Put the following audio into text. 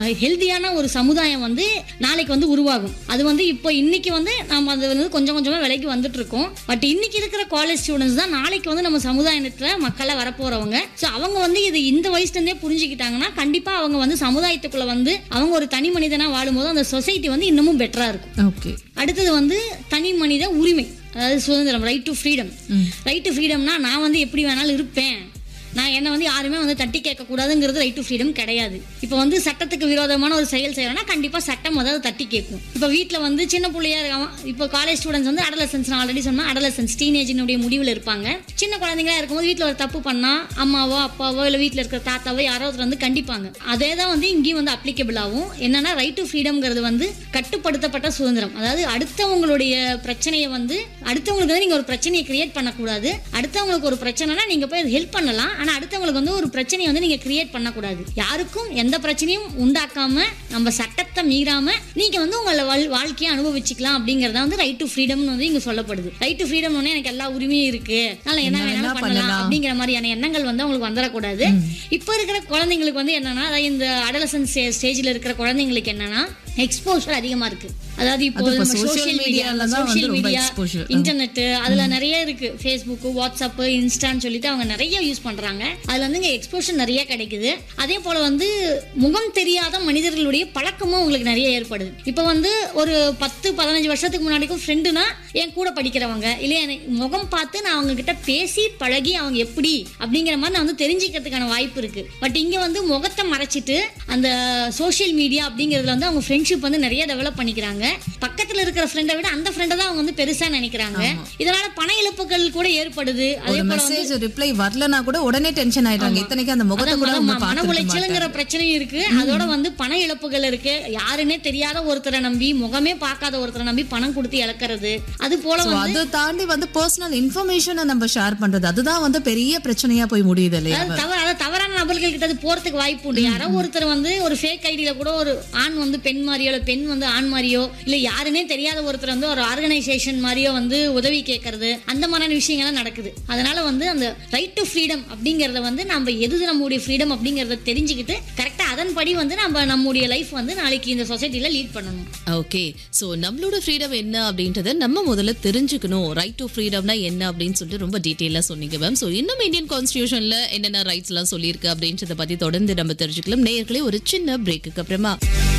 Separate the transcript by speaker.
Speaker 1: ஹெல்தியான ஒரு சமுதாயம் வந்து நாளைக்கு வந்து உருவாகும் அது வந்து இப்போ இன்னைக்கு வந்து நம்ம அது வந்து கொஞ்சம் கொஞ்சமா விலைக்கு வந்துட்டு இருக்கோம் பட் இன்னைக்கு இருக்கிற காலேஜ் ஸ்டூடெண்ட்ஸ் தான் நாளைக்கு வந்து நம்ம சமுதாயத்துல மக்களா வரப்போறவங்க ஸோ அவங்க வந்து இது இந்த வயசுல இருந்தே புரிஞ்சுக்கிட்டாங்கன்னா கண்டிப்பா அவங்க வந்து சமுதாயத்துக்குள்ள வந்து அவங்க ஒரு தனி மனிதனா வாழும்போது அந்த சொசைட்டி வந்து இன்னமும் பெட்டரா இருக்கும்
Speaker 2: ஓகே
Speaker 1: அடுத்தது வந்து தனி மனித உரிமை அதாவது சுதந்திரம் right to freedom right to ஃப்ரீடம்னா நான் வந்து எப்படி வேணாலும் இருப்பேன் நான் என்ன வந்து யாருமே வந்து தட்டி கேட்கக்கூடாதுங்கிறது ரைட் டு ஃப்ரீடம் கிடையாது இப்போ வந்து சட்டத்துக்கு விரோதமான ஒரு செயல் செய்யறோம்னா கண்டிப்பாக சட்டம் அதாவது தட்டி கேட்கும் இப்போ வீட்டில் வந்து சின்ன பிள்ளையா இருக்காம இப்போ காலேஜ் ஸ்டூடெண்ட்ஸ் வந்து அடலசன்ஸ் நான் ஆல்ரெடி சொன்னா அடலசன்ஸ் டீனேஜினுடைய முடிவில் இருப்பாங்க சின்ன குழந்தைங்களா இருக்கும்போது வீட்டில் ஒரு தப்பு பண்ணா அம்மாவோ அப்பாவோ இல்லை வீட்டில் இருக்கிற தாத்தாவோ யாரோ ஒருத்தர் வந்து கண்டிப்பாங்க அதே தான் வந்து இங்கேயும் வந்து அப்ளிகபிள் ஆகும் என்னன்னா ரைட் டு ஃப்ரீடம்ங்கிறது வந்து கட்டுப்படுத்தப்பட்ட சுதந்திரம் அதாவது அடுத்தவங்களுடைய பிரச்சனையை வந்து அடுத்தவங்களுக்கு வந்து நீங்க ஒரு பிரச்சனையை கிரியேட் பண்ணக்கூடாது அடுத்தவங்களுக்கு ஒரு பிரச்சனைனா நீங்க போய் ஹெல்ப் பண்ணலாம் ஆனா அடுத்தவங்களுக்கு வந்து ஒரு பிரச்சனையை வந்து நீங்க கிரியேட் பண்ணக்கூடாது யாருக்கும் எந்த பிரச்சனையும் உண்டாக்காம நம்ம சட்டத்தை மீறாம நீங்க வந்து உங்களை வாழ் வாழ்க்கையை அனுபவிச்சுக்கலாம் அப்படிங்கறத வந்து ரைட் டு ஃப்ரீடம்னு வந்து இங்க சொல்லப்படுது ரைட் டு ஃப்ரீடம் எனக்கு எல்லா உரிமையும் இருக்கு அதனால என்ன வேணாலும் பண்ணலாம் அப்படிங்கிற மாதிரியான எண்ணங்கள் வந்து அவங்களுக்கு வந்துடக்கூடாது இப்போ இருக்கிற குழந்தைங்களுக்கு வந்து என்னன்னா அதாவது இந்த அடலசன் ஸ்டேஜ்ல இருக்கிற குழந்தைங்களுக்கு என்னன்னா எக்ஸ்போஷர் அதிகமா இருக்கு அதாவது இப்போ
Speaker 2: அது இப்ப social
Speaker 1: சோஷியல் மீடியா
Speaker 2: mediaல தான் வந்து
Speaker 1: சோஷியல்
Speaker 2: ரொம்ப
Speaker 1: மீடியா
Speaker 2: exposure.
Speaker 1: இன்டர்நெட் அதுல நிறைய இருக்கு ஃபேஸ்புக் வாட்ஸ்அப் இன்ஸ்டான்னு சொல்லிட்டு அவங்க நிறைய யூஸ் பண்றாங்க அதுல வந்து இங்க எக்ஸ்போஷர் நிறைய கிடைக்குது அதே போல வந்து முகம் தெரியாத மனிதர்களுடைய பழக்கமும் உங்களுக்கு நிறைய ஏற்படுது இப்போ வந்து ஒரு பத்து பதினஞ்சு வருஷத்துக்கு முன்னாடிக்கும் ஃப்ரெண்டுனா என் கூட படிக்கிறவங்க இல்லை எனக்கு முகம் பார்த்து நான் அவங்க கிட்ட பேசி பழகி அவங்க எப்படி அப்படிங்கிற மாதிரி நான் வந்து தெரிஞ்சுக்கிறதுக்கான வாய்ப்பு இருக்கு பட் இங்க வந்து முகத்தை மறைச்சிட்டு அந்த சோஷியல் மீடியா அப்படிங்கிறதுல வந்து அவங்க ஃப்ரெண்ட்ஷிப் வந்து நிறைய டெவலப் பண்ணிக்கிறாங்க பக்கத்துல இருக்கிற ஃப்ரெண்டை விட அந்த ஃப்ரெண்டை தான் அவங்க வந்து பெருசா நினைக்கிறாங்க இதனால பண இழப்புகள் கூட ஏற்படுது அதே
Speaker 2: ஒரு
Speaker 1: போல வந்து
Speaker 2: மெசேஜ் ரிப்ளை வரலனா கூட உடனே டென்ஷன் ஆயிடுறாங்க இத்தனைக்கு அந்த முகத்தை கூட
Speaker 1: அதான்
Speaker 2: அவங்க
Speaker 1: மன
Speaker 2: பார்த்துக்க
Speaker 1: உளைச்சலுங்கிற பிரச்சனையும் இருக்கு அதோட வந்து பண இழப்புகள் இருக்கு யாருன்னே தெரியாத ஒருத்தரை நம்பி முகமே பார்க்காத ஒருத்தரை நம்பி பணம் கொடுத்து இழக்கிறது அது போல
Speaker 2: So,
Speaker 1: வந்து
Speaker 2: அதை தாண்டி வந்து பர்சனல் இன்ஃபர்மேஷனை நம்ம ஷேர் பண்றது அதுதான் வந்து பெரிய பிரச்சனையா போய் முடியுது இல்லையா
Speaker 1: அதாவது தவறு அதாவது தவறான நபர்கள் கிட்ட அது போறதுக்கு வாய்ப்பு உண்டு யாரோ ஒருத்தர் வந்து ஒரு ஃபேக் ஐடியில கூட ஒரு ஆண் வந்து பெண் மாதிரியோ இல்ல பெண் வந்து ஆண் மாதிரியோ இல்ல யாருன்னே தெரியாத ஒருத்தர் வந்து ஒரு ஆர்கனைசேஷன் மாதிரியோ வந்து உதவி கேட்கறது அந்த மாதிரியான விஷயங்கள்லாம் நடக்குது அதனால வந்து அந்த ரைட் டு ஃப்ரீடம் அப்படிங்கறத வந்து நம்ம எது நம்முடைய ஃப்ரீடம் அப்படிங்கறத தெரிஞ்சுக்கிட்டு கரெக்டா அதன்படி வந்து நம்ம நம்முடைய லைஃப் வந்து நாளைக்கு இந்த சொசைட்டில லீட் பண்ணணும்
Speaker 3: ஓகே சோ நம்மளோட ஃப்ரீடம் என்ன அப்படின்றத நம்ம முதல்ல தெரிஞ்சுக்கணும் ரைட் டு ஃப்ரீடம்னா என்ன அப்படின்னு சொல்லிட்டு ரொம்ப டீட்டெயிலாக சொன்னீங்க மேம் ஸோ இன்னும் இந்தியன் கான்ஸ்டியூஷன்ல என்னென்ன ரைட்ஸ் எல்லாம் சொல்லியிருக்கு அப்படின்றத பத்தி தொடர்ந்து நம்ம தெரிஞ்சுக்கலாம் நேயர்களே ஒரு சின்ன பிரேக்குக்கு அப்புறமா